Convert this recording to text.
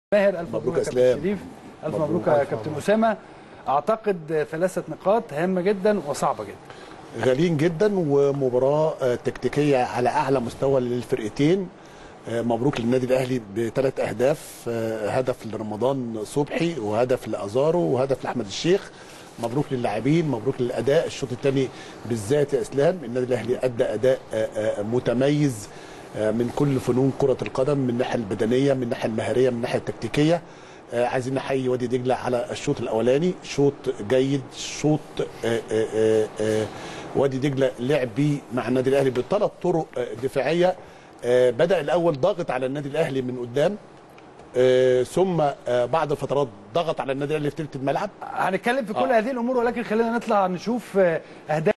ماهر الف مبروك مبروك يا يا كابتن اسلام. شريف الف مبروك. مبروك يا ألف كابتن مبروك. اسامه اعتقد ثلاثه نقاط هامه جدا وصعبه جدا غاليين جدا ومباراه آه، تكتيكيه على اعلى مستوى للفرقتين آه، مبروك للنادي الاهلي بثلاث اهداف آه، هدف لرمضان صبحي وهدف لازارو وهدف لاحمد الشيخ مبروك للاعبين مبروك للاداء الشوط الثاني بالذات يا اسلام النادي الاهلي ادى اداء آه، آه، متميز آه، من كل فنون كره القدم من الناحيه البدنيه من الناحيه المهاريه من الناحيه التكتيكيه آه، عايزين نحيي وادي دجله على الشوط الاولاني شوط جيد شوط آه، آه، آه، آه، وادي دجله لعب بيه مع النادي الاهلي بثلاث طرق آه، دفاعيه آه، بدا الاول ضاغط على النادي الاهلي من قدام آه، ثم آه، بعد فترات ضغط على النادي الاهلي في ثلث الملعب هنتكلم في كل آه. هذه الامور ولكن خلينا نطلع نشوف آه، اهداف